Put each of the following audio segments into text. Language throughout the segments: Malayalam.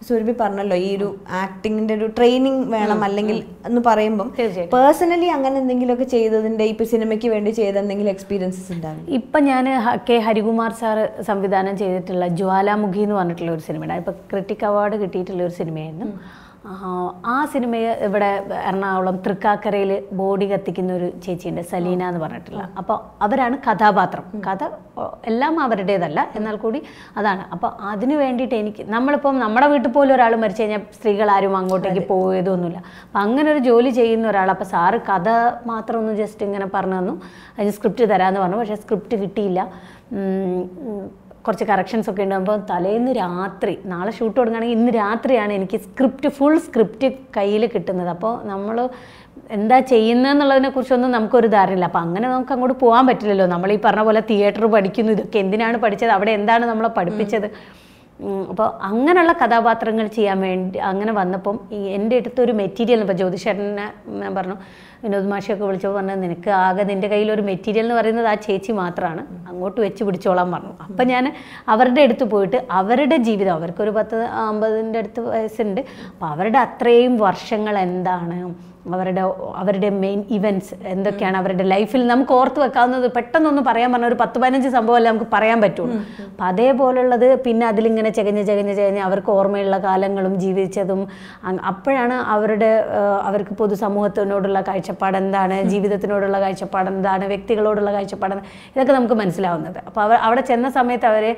സുരഭി പറഞ്ഞല്ലോ ഈ ഒരു ആക്ടിങ്ങിന്റെ ഒരു ട്രെയിനിങ് വേണം അല്ലെങ്കിൽ എന്ന് പറയുമ്പോൾ തീർച്ചയായിട്ടും. പേഴ്സണലി അങ്ങനെ എന്തെങ്കിലുമൊക്കെ ചെയ്തതിന്റെ ഇപ്പൊ സിനിമയ്ക്ക് വേണ്ടി ചെയ്ത എന്തെങ്കിലും എക്സ്പീരിയൻസസ് ഉണ്ടാവും ഇപ്പം ഞാൻ കെ ഹരികുമാർ സാറ് സംവിധാനം ചെയ്തിട്ടുള്ള ജ്വാലാമുഖി എന്ന് പറഞ്ഞിട്ടുള്ള ഒരു സിനിമയാണ് ഇപ്പം ക്രിട്ടിക് അവാർഡ് കിട്ടിയിട്ടുള്ള ഒരു സിനിമയായിരുന്നു ആ, ആ സിനിമയെ ഇവിടെ എറണാകുളം തൃക്കാക്കരയിൽ ബോഡി കത്തിക്കുന്ന ഒരു ചേച്ചിയുണ്ട് സലീന എന്ന് പറഞ്ഞിട്ടുള്ള അപ്പോൾ അവരാണ് കഥാപാത്രം കഥ ഓ, എല്ലാം അവരുടേതല്ല എന്നാൽ കൂടി അതാണ് അപ്പോൾ അതിന് വേണ്ടിയിട്ട് എനിക്ക് നമ്മളിപ്പം നമ്മുടെ വീട്ടിൽ പോലും ഒരാൾ മരിച്ചു കഴിഞ്ഞാൽ സ്ത്രീകൾ ആരും അങ്ങോട്ടേക്ക് പോയതൊന്നുമില്ല അപ്പം അങ്ങനെ ഒരു ജോലി ചെയ്യുന്ന ഒരാൾ അപ്പോൾ സാറ് കഥ മാത്രം ഒന്ന് ജസ്റ്റ് ഇങ്ങനെ പറഞ്ഞു തന്നു അതിന് സ്ക്രിപ്റ്റ് തരാമെന്ന് പറഞ്ഞു പക്ഷേ സ്ക്രിപ്റ്റ് കിട്ടിയില്ല ഉം, ഉം, കുറച്ച് കറക്ഷൻസ് ഒക്കെ ഉണ്ടാകുമ്പോൾ തലേന്ന് രാത്രി നാളെ ഷൂട്ട് തുടങ്ങുകയാണെങ്കിൽ ഇന്ന് രാത്രിയാണ് എനിക്ക് സ്ക്രിപ്റ്റ് ഫുൾ സ്ക്രിപ്റ്റ് കയ്യിൽ കിട്ടുന്നത് അപ്പോൾ നമ്മൾ എന്താ ചെയ്യുന്നതെന്നുള്ളതിനെ കുറിച്ചൊന്നും നമുക്കൊരു ധാരണയില്ല അപ്പോൾ അങ്ങനെ നമുക്ക് അങ്ങോട്ട് പോകാൻ പറ്റില്ലല്ലോ നമ്മൾ ഈ പറഞ്ഞ പോലെ തിയേറ്റർ പഠിക്കുന്നു ഇതൊക്കെ എന്തിനാണ് പഠിച്ചത് അവിടെ എന്താണ് നമ്മളെ പഠിപ്പിച്ചത് അപ്പോൾ അങ്ങനെയുള്ള കഥാപാത്രങ്ങൾ ചെയ്യാൻ വേണ്ടി അങ്ങനെ വന്നപ്പം ഈ എൻ്റെ അടുത്ത് ഒരു മെറ്റീരിയൽ ഇപ്പോൾ ജ്യോതിഷേട്ടനെ ഞാൻ പറഞ്ഞു വിനോദ് മാഷിയൊക്കെ വിളിച്ചപ്പോൾ പറഞ്ഞത് നിനക്ക് ആകെ നിൻ്റെ കയ്യിൽ ഒരു മെറ്റീരിയൽ എന്ന് പറയുന്നത് ആ ചേച്ചി മാത്രമാണ് അങ്ങോട്ട് വെച്ച് പിടിച്ചോളാൻ പറഞ്ഞു അപ്പം ഞാൻ അവരുടെ അടുത്ത് പോയിട്ട് അവരുടെ ജീവിതം അവർക്കൊരു പത്ത് അമ്പതിൻ്റെ അടുത്ത് വയസ്സുണ്ട് അപ്പോൾ അവരുടെ അത്രയും വർഷങ്ങൾ എന്താണ് അവരുടെ അവരുടെ മെയിൻ ഇവൻറ്റ്സ് എന്തൊക്കെയാണ് അവരുടെ ലൈഫിൽ നമുക്ക് ഓർത്ത് വെക്കാവുന്നത് പെട്ടെന്നൊന്ന് പറയാൻ പറഞ്ഞ ഒരു പത്ത് പതിനഞ്ച് സംഭവമല്ലേ നമുക്ക് പറയാൻ പറ്റുള്ളൂ അപ്പം അതേപോലുള്ളത് പിന്നെ അതിലിങ്ങനെ ചകഞ്ഞ് ചകഞ്ഞ് ചകഞ്ഞ് അവർക്ക് ഓർമ്മയുള്ള കാലങ്ങളും ജീവിച്ചതും അങ് അപ്പോഴാണ് അവരുടെ ആ, അവർക്ക് പൊതുസമൂഹത്തിനോടുള്ള കാഴ്ചപ്പാട് എന്താണ് ജീവിതത്തിനോടുള്ള കാഴ്ചപ്പാട് എന്താണ് വ്യക്തികളോടുള്ള കാഴ്ചപ്പാട് എന്താണ്, ഇതൊക്കെ നമുക്ക് മനസ്സിലാവുന്നത് അപ്പോൾ അവർ അവിടെ ചെന്ന സമയത്ത് അവർ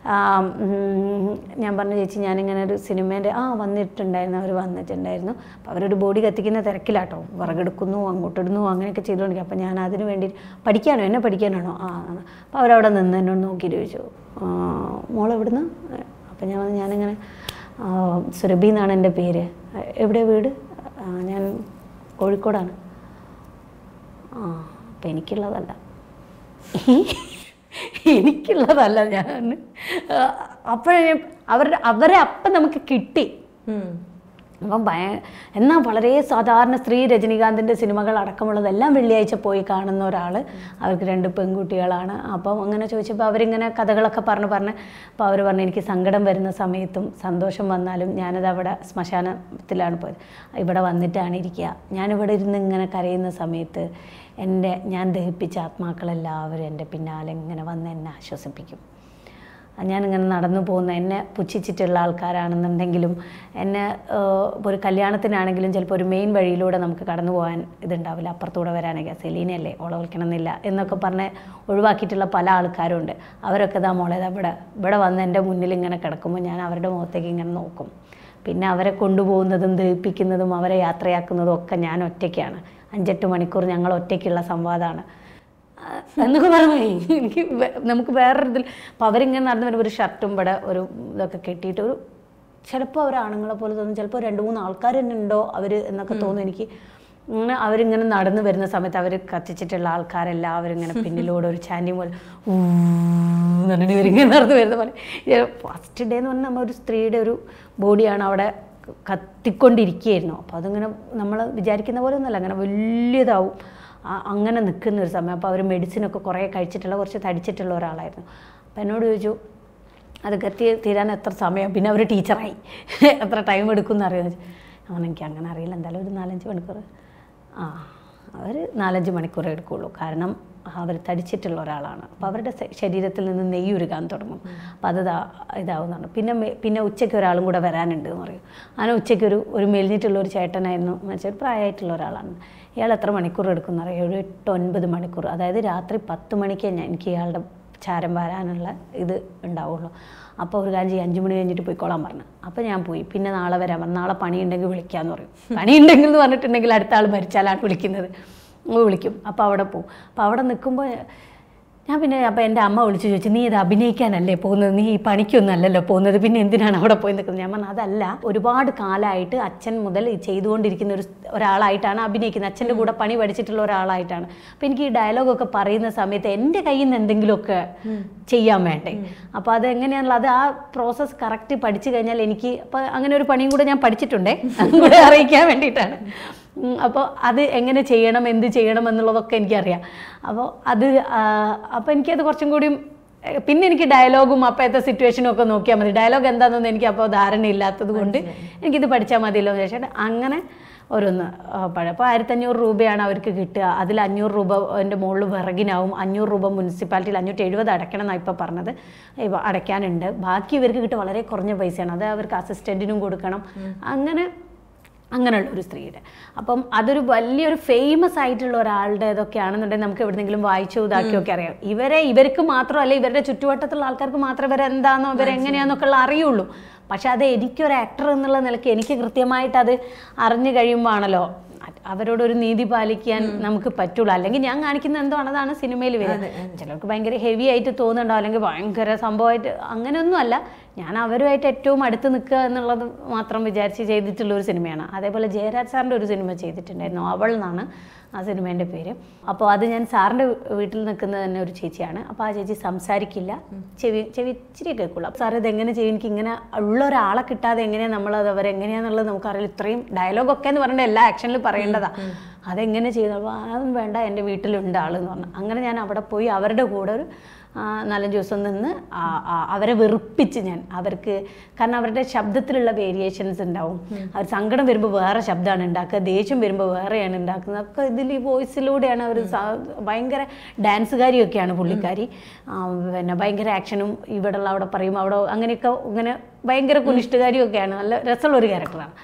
ഞാൻ പറഞ്ഞു ചേച്ചി ഞാനിങ്ങനെ ഒരു സിനിമേൻ്റെ ആ വന്നിട്ടുണ്ടായിരുന്നു അവർ വന്നിട്ടുണ്ടായിരുന്നു അപ്പോൾ അവരൊരു ബോഡി കത്തിക്കുന്ന തിരക്കിലാട്ടോ വിറകെടുക്കുന്നു അങ്ങോട്ടിടുന്നു അങ്ങനെയൊക്കെ ചെയ്തുകൊണ്ടിരിക്കും അപ്പോൾ ഞാൻ അതിന് വേണ്ടി പഠിക്കാനോ എന്നെ പഠിക്കാനാണോ ആ ആണ് അപ്പോൾ അവരവിടെ നിന്ന് എന്നോട് നോക്കിയിട്ട് ചോദിച്ചു "ആ, മോൾ എവിടുന്ന് അപ്പോൾ ഞാൻ പറഞ്ഞു, ഞാനിങ്ങനെ ആ, സുരഭി എന്നാണ് എൻ്റെ പേര് എവിടെ വീട് "ആ, ഞാൻ കോഴിക്കോടാണ് ആ അപ്പം എനിക്കുള്ളതല്ല എനിക്കുള്ളതല്ല ഞാൻ അപ്പോഴേ അവരുടെ അവരെ അപ്പം നമുക്ക് കിട്ടി അപ്പം ഭയ എന്നാൽ വളരെ സാധാരണ സ്ത്രീ രജനീകാന്തിൻ്റെ സിനിമകൾ അടക്കമുള്ളതെല്ലാം വെള്ളിയാഴ്ച പോയി കാണുന്ന ഒരാൾ അവർക്ക് രണ്ട് പെൺകുട്ടികളാണ് അപ്പം അങ്ങനെ ചോദിച്ചപ്പോൾ അവരിങ്ങനെ കഥകളൊക്കെ പറഞ്ഞ് പറഞ്ഞ് അപ്പോൾ അവർ പറഞ്ഞു എനിക്ക് സങ്കടം വരുന്ന സമയത്തും സന്തോഷം വന്നാലും ഞാനത് അവിടെ ശ്മശാനത്തിലാണ് പോയത് ഇവിടെ വന്നിട്ടാണ് ഇരിക്കുക ഞാനിവിടെ ഇരുന്ന് ഇങ്ങനെ കരയുന്ന സമയത്ത് എൻ്റെ ഞാൻ ദഹിപ്പിച്ച ആത്മാക്കളെല്ലാവരും എൻ്റെ പിന്നാലെ ഇങ്ങനെ വന്ന് എന്നെ ആശ്വസിപ്പിക്കും ഞാനിങ്ങനെ നടന്നു പോകുന്ന എന്നെ പുച്ഛിച്ചിട്ടുള്ള ആൾക്കാരാണെന്നുണ്ടെങ്കിലും എന്നെ ഏഹ്, ഇപ്പോൾ ഒരു കല്യാണത്തിനാണെങ്കിലും ചിലപ്പോൾ ഒരു മെയിൻ വഴിയിലൂടെ നമുക്ക് കടന്നു പോകാൻ ഇതുണ്ടാവില്ല അപ്പുറത്തൂടെ വരാനൊക്കെ സെലീനയല്ലേ ഓളെ വിളിക്കണമെന്നില്ല എന്നൊക്കെ പറഞ്ഞ് ഒഴിവാക്കിയിട്ടുള്ള പല ആൾക്കാരും ഉണ്ട് അവരൊക്കെ ഇതാ മോളെ ദാ ഇവിടെ ഇവിടെ വന്ന് എൻ്റെ മുന്നിൽ ഇങ്ങനെ കിടക്കുമ്പോൾ ഞാൻ അവരുടെ മുഖത്തേക്ക് ഇങ്ങനെ നോക്കും പിന്നെ അവരെ കൊണ്ടുപോകുന്നതും ദഹിപ്പിക്കുന്നതും അവരെ യാത്രയാക്കുന്നതും ഒക്കെ ഞാൻ ഒറ്റയ്ക്കാണ് അഞ്ചെട്ട് മണിക്കൂർ ഞങ്ങൾ ഒറ്റയ്ക്കുള്ള സംവാദമാണ് ആ, എന്നൊക്കെ പറഞ്ഞു എനിക്ക് വേ- നമുക്ക് വേറൊരു ഇതിൽ അപ്പോൾ അവരിങ്ങനെ നടന്നു വരുമ്പോൾ ഒരു ഷർട്ടും ഇവിടെ ഒരു ഇതൊക്കെ കെട്ടിയിട്ട് ഒരു ചിലപ്പോൾ അവർ ആണുങ്ങളെ പോലെ തോന്നും ചിലപ്പോൾ രണ്ട് മൂന്ന് ആൾക്കാർ തന്നെ ഉണ്ടോ അവർ എന്നൊക്കെ തോന്നും എനിക്ക് ഇങ്ങനെ അവരിങ്ങനെ നടന്നു വരുന്ന സമയത്ത് അവർ കത്തിച്ചിട്ടുള്ള ആൾക്കാരെല്ലാവരും ഇങ്ങനെ പിന്നിലൂടെ ഒരു ചാൻഡി പോലെ ഊ എന്ന് പറഞ്ഞിട്ട് ഇവരിങ്ങനെ നടന്നു വരുന്ന പോലെ ഫസ്റ്റ് ഡേ എന്ന് പറഞ്ഞാൽ നമ്മൾ ഒരു സ്ത്രീയുടെ ഒരു ബോഡിയാണ് അവിടെ കത്തിക്കൊണ്ടിരിക്കുകയായിരുന്നു അപ്പോൾ അതിങ്ങനെ നമ്മൾ വിചാരിക്കുന്ന പോലെ ഒന്നുമല്ല അങ്ങനെ വലിയതാവും ആ- അങ്ങനെ നിൽക്കുന്ന ഒരു സമയം അപ്പോൾ അവർ മെഡിസിനൊക്കെ കുറേ കഴിച്ചിട്ടുള്ള കുറച്ച് തടിച്ചിട്ടുള്ള ഒരാളായിരുന്നു അപ്പോൾ എന്നോട് ചോദിച്ചു അത് കത്തി തീരാൻ എത്ര സമയം പിന്നെ അവർ ടീച്ചറായി എത്ര ടൈം എടുക്കും എന്ന് അറിയാമെന്ന് അങ്ങനെ എനിക്ക് അങ്ങനെ അറിയില്ല എന്തായാലും ഒരു നാലഞ്ച് മണിക്കൂർ ആ അവർ നാലഞ്ച് മണിക്കൂർ എടുക്കുകയുള്ളൂ കാരണം അവർ തടിച്ചിട്ടുള്ള ഒരാളാണ് അപ്പോൾ അവരുടെ ശ- ശരീരത്തിൽ നിന്ന് നെയ്യ് ഉരുകാൻ തുടങ്ങും അപ്പോൾ അത് ഇതാ ഇതാവുന്നതാണ് പിന്നെ മെ- പിന്നെ ഉച്ചയ്ക്ക് ഒരാളും കൂടെ വരാനുണ്ട് എന്ന് പറയും അങ്ങനെ ഉച്ചയ്ക്ക് ഒരു ഒരു മെലിഞ്ഞിട്ടുള്ള ഒരു ചേട്ടനായിരുന്നു മനുഷ്യർ പ്രായമായിട്ടുള്ള ഒരാളാണ് ഇയാൾ എത്ര മണിക്കൂർ എടുക്കും എന്നറിയാം ഒരു എട്ട് ഒൻപത് മണിക്കൂർ അതായത് രാത്രി പത്ത് മണിക്ക് ഞാൻ എനിക്ക് ഇയാളുടെ ചാരം വരാനുള്ള ഇത് ഉണ്ടാവുള്ളൂ അപ്പോൾ ഒരു കാര്യം ചെയ്യും അഞ്ച് മണി കഴിഞ്ഞിട്ട് പോയിക്കോളാൻ പറഞ്ഞു അപ്പോൾ ഞാൻ പോയി പിന്നെ നാളെ വരാൻ പറഞ്ഞു നാളെ പണിയുണ്ടെങ്കിൽ വിളിക്കാമെന്ന് പറയും പണിയുണ്ടെങ്കിൽ എന്ന് പറഞ്ഞിട്ടുണ്ടെങ്കിൽ അടുത്ത ആൾ മരിച്ചാലാണ് വിളിക്കുന്നത് ഓ, വിളിക്കും അപ്പോൾ അവിടെ പോകും അപ്പോൾ അവിടെ നിൽക്കുമ്പോൾ ഞാൻ പിന്നെ അപ്പോൾ എൻ്റെ അമ്മ വിളിച്ച് ചോദിച്ചു നീ ഇത് അഭിനയിക്കാനല്ലേ പോകുന്നത് നീ ഈ പണിക്കൊന്നും അല്ലല്ലോ പോകുന്നത് പിന്നെ എന്തിനാണ് അവിടെ പോയി നിൽക്കുന്നത് ഞാൻ പറഞ്ഞു അതല്ല ഒരുപാട് കാലമായിട്ട് അച്ഛൻ മുതൽ ഈ ചെയ്തുകൊണ്ടിരിക്കുന്ന ഒരു സ്- ഒരാളായിട്ടാണ് അഭിനയിക്കുന്നത് അച്ഛൻ്റെ കൂടെ പണി പഠിച്ചിട്ടുള്ള ഒരാളായിട്ടാണ് അപ്പോൾ എനിക്ക് ഈ ഡയലോഗൊക്കെ പറയുന്ന സമയത്ത് എൻ്റെ കയ്യിൽ നിന്ന് എന്തെങ്കിലുമൊക്കെ ചെയ്യാൻ വേണ്ടേ അപ്പോൾ അത് എങ്ങനെയാണല്ലോ അത് ആ പ്രോസസ്സ് കറക്റ്റ് പഠിച്ചു കഴിഞ്ഞാൽ എനിക്ക് അപ്പോൾ അങ്ങനെ ഒരു പണിയും കൂടെ ഞാൻ പഠിച്ചിട്ടുണ്ടേ അതും കൂടെ അറിയിക്കാൻ വേണ്ടിയിട്ടാണ് അപ്പോൾ അത് എങ്ങനെ ചെയ്യണം എന്ത് ചെയ്യണം എന്നുള്ളതൊക്കെ എനിക്കറിയാം അപ്പോൾ അത് ആ, അപ്പോൾ എനിക്കത് കുറച്ചും കൂടി ഏഹ് പിന്നെ എനിക്ക് ഡയലോഗും അപ്പോഴത്തെ സിറ്റുവേഷനും ഒക്കെ നോക്കിയാൽ മതി ഡയലോഗ് എന്താണെന്നൊന്നും എനിക്ക് അപ്പോൾ ധാരണയില്ലാത്തത് കൊണ്ട് എനിക്കിത് പഠിച്ചാൽ മതിയല്ലോ എന്ന് വെച്ചിട്ട് അങ്ങനെ ഓരോന്ന് ആ, പഴം അപ്പോൾ ആയിരത്തഞ്ഞൂറ് രൂപയാണ് അവർക്ക് കിട്ടുക അതിൽ അഞ്ഞൂറ് രൂപ എൻ്റെ മുകളിൽ വിറകിനാവും അഞ്ഞൂറ് രൂപ മുനിസിപ്പാലിറ്റിയിൽ അഞ്ഞൂറ്റി എഴുപത് അടയ്ക്കണം എന്നാണ് ഇപ്പോൾ പറഞ്ഞത് ഇവ അടയ്ക്കാനുണ്ട് ബാക്കി ഇവർക്ക് കിട്ടുക വളരെ കുറഞ്ഞ പൈസയാണ് അത് അവർക്ക് അസിസ്റ്റൻറ്റിനും കൊടുക്കണം അങ്ങനെ അങ്ങനെയുള്ള ഒരു സ്ത്രീയുടെ അപ്പം അതൊരു വലിയൊരു ഫേമസ് ആയിട്ടുള്ള ഒരാളുടെ ഇതൊക്കെ ആണെന്നുണ്ടെങ്കിൽ നമുക്ക് എവിടെന്നെങ്കിലും വായിച്ചു ഇതാക്കിയൊക്കെ അറിയാം ഇവരെ ഇവർക്ക് മാത്രമല്ല ഇവരുടെ ചുറ്റുവട്ടത്തുള്ള ആൾക്കാർക്ക് മാത്രമേ ഇവരെന്താണോ ഇവരെങ്ങനെയാന്നൊക്കെ ഉള്ള അറിയുള്ളൂ പക്ഷെ അത് എനിക്കൊരു ആക്ടർ എന്നുള്ള നിലയ്ക്ക് എനിക്ക് കൃത്യമായിട്ട് അത് അറിഞ്ഞു കഴിയുമ്പോഴാണല്ലോ അവരോടൊരു നീതി പാലിക്കാൻ നമുക്ക് പറ്റുള്ളൂ അല്ലെങ്കിൽ ഞാൻ കാണിക്കുന്ന എന്താണോ അതാണ് സിനിമയിൽ വരിക ചിലർക്ക് ഭയങ്കര ഹെവി ആയിട്ട് തോന്നുന്നുണ്ടോ അല്ലെങ്കിൽ ഭയങ്കര സംഭവമായിട്ട് അങ്ങനെയൊന്നും അല്ല ഞാൻ അവരുമായിട്ട് ഏറ്റവും അടുത്ത് നിൽക്കുക എന്നുള്ളത് മാത്രം വിചാരിച്ച് ചെയ്തിട്ടുള്ള ഒരു സിനിമയാണ് അതേപോലെ ജയരാജ് സാറിൻ്റെ ഒരു സിനിമ ചെയ്തിട്ടുണ്ടായിരുന്നു അവൾ എന്നാണ് ആ സിനിമേൻ്റെ പേര് അപ്പോൾ അത് ഞാൻ സാറിൻ്റെ വീട്ടിൽ നിൽക്കുന്ന തന്നെ ഒരു ചേച്ചിയാണ് അപ്പോൾ ആ ചേച്ചി സംസാരിക്കില്ല ചെവി ചെവി ഇച്ചിരി കേൾക്കുള്ളൂ അപ്പോൾ സാർ ഇത് എങ്ങനെ ചെയ്യും എനിക്ക് ഇങ്ങനെ ഉള്ള ഒരാളെ കിട്ടാതെ എങ്ങനെയാണ് നമ്മളത് അവരെങ്ങനെയാണെന്നുള്ളത് നമുക്കറിയില്ല ഇത്രയും ഡയലോഗൊക്കെ എന്ന് പറഞ്ഞാൽ എല്ലാ ആക്ഷനിലും പറയേണ്ടതാ അതെങ്ങനെ ചെയ്തു അപ്പോൾ അതൊന്നും വേണ്ട എൻ്റെ വീട്ടിലുണ്ട് ആളെന്ന് പറഞ്ഞു അങ്ങനെ ഞാൻ അവിടെ പോയി അവരുടെ കൂടെ ഒരു ആ, നാലഞ്ച് ദിവസം നിന്ന് ആ- ആ- അവരെ വെറുപ്പിച്ച് ഞാൻ അവർക്ക് കാരണം അവരുടെ ശബ്ദത്തിലുള്ള വേരിയേഷൻസ് ഉണ്ടാവും അവർ സങ്കടം വരുമ്പോൾ വേറെ ശബ്ദമാണ് ഉണ്ടാക്കുക ദേഷ്യം വരുമ്പോൾ വേറെയാണ് ഉണ്ടാക്കുന്നത് ഒക്കെ ഇതിൽ ഈ വോയിസിലൂടെയാണ് അവർ ഭയങ്കര ഡാൻസുകാരിയൊക്കെയാണ് പുള്ളിക്കാരി ആ, പിന്നെ ഭയങ്കര ആക്ഷനും ഇവിടെയുള്ള അവിടെ പറയും അവിടെ അങ്ങനെയൊക്കെ ഇങ്ങനെ ഭയങ്കര കുനിഷ്ടുകാരിയൊക്കെയാണ് നല്ല രസമുള്ള ഒരു ക്യാരക്ടറാണ്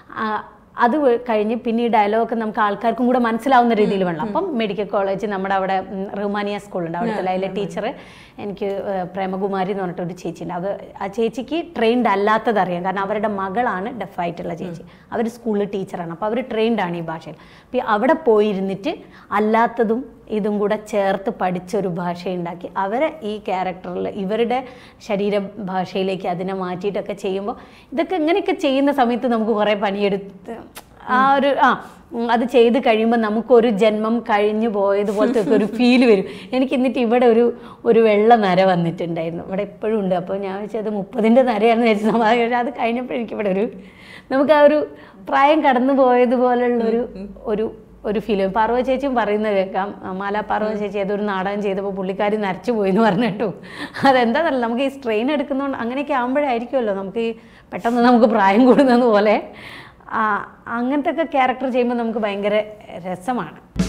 അത് വ- കഴിഞ്ഞ് പിന്നെ ഈ ഡയലോഗൊക്കെ നമുക്ക് ആൾക്കാർക്കും കൂടെ മനസ്സിലാവുന്ന രീതിയിൽ വേണം അപ്പം മെഡിക്കൽ കോളേജ് നമ്മുടെ അവിടെ ഉം, റഹ്മാനിയ സ്കൂളുണ്ട് അവിടുത്തെ ലൈലെ ടീച്ചർ എനിക്ക് ഏഹ്, പ്രേമകുമാരി എന്ന് പറഞ്ഞിട്ട് ഒരു ചേച്ചിയുണ്ട് അത് ആ ചേച്ചിക്ക് ട്രെയിൻഡ് അല്ലാത്തത് അറിയാം കാരണം അവരുടെ മകളാണ് ഡെഫായിട്ടുള്ള ചേച്ചി അവർ സ്കൂളിൽ ടീച്ചറാണ് അപ്പോൾ അവർ ട്രെയിൻഡ് ആണ് ഈ ഭാഷയിൽ അപ്പോൾ ഈ അവിടെ പോയിരുന്നിട്ട് അല്ലാത്തതും ഇതും കൂടെ ചേർത്ത് പഠിച്ചൊരു ഭാഷയുണ്ടാക്കി അവരെ ഈ ക്യാരക്ടറിൽ ഇവരുടെ ശരീര ഭാഷയിലേക്ക് അതിനെ മാറ്റിയിട്ടൊക്കെ ചെയ്യുമ്പോൾ ഇതൊക്കെ ഇങ്ങനെയൊക്കെ ചെയ്യുന്ന സമയത്ത് നമുക്ക് കുറേ പണിയെടുത്ത് ആ ഒരു ആ ഉം, അത് ചെയ്ത് കഴിയുമ്പോൾ നമുക്കൊരു ജന്മം കഴിഞ്ഞു പോയതുപോലത്തെ ഒക്കെ ഒരു ഫീല് വരും എനിക്ക് എന്നിട്ട് ഇവിടെ ഒരു ഒരു വെള്ള നര വന്നിട്ടുണ്ടായിരുന്നു ഇവിടെ എപ്പോഴും ഉണ്ട് അപ്പോൾ ഞാൻ വെച്ചത് മുപ്പതിൻ്റെ നരയാണെന്ന് വെച്ച് സമാധാനം പക്ഷേ അത് കഴിഞ്ഞപ്പോൾ എനിക്കിവിടെ ഒരു നമുക്ക് ആ ഒരു പ്രായം കടന്നു പോയതുപോലുള്ളൊരു ഒരു ഒരു ഫിലിം പാർവ ചേച്ചിയും പറയുന്നത് കേൾക്കാം ആ, മാല പാർവ ചേച്ചി ഏതൊരു നാടകം ചെയ്തപ്പോൾ പുള്ളിക്കാരി നരച്ചു പോയി എന്ന് പറഞ്ഞിട്ടു അതെന്താന്നല്ല നമുക്ക് ഈ സ്ട്രെയിൻ എടുക്കുന്നതുകൊണ്ട് അങ്ങനെയൊക്കെ ആകുമ്പോഴായിരിക്കുമല്ലോ നമുക്ക് ഈ പെട്ടെന്ന് നമുക്ക് പ്രായം കൂടുന്നത് പോലെ ആ, അങ്ങനത്തെ ഒക്കെ ക്യാരക്ടർ ചെയ്യുമ്പോൾ നമുക്ക് ഭയങ്കര രസമാണ്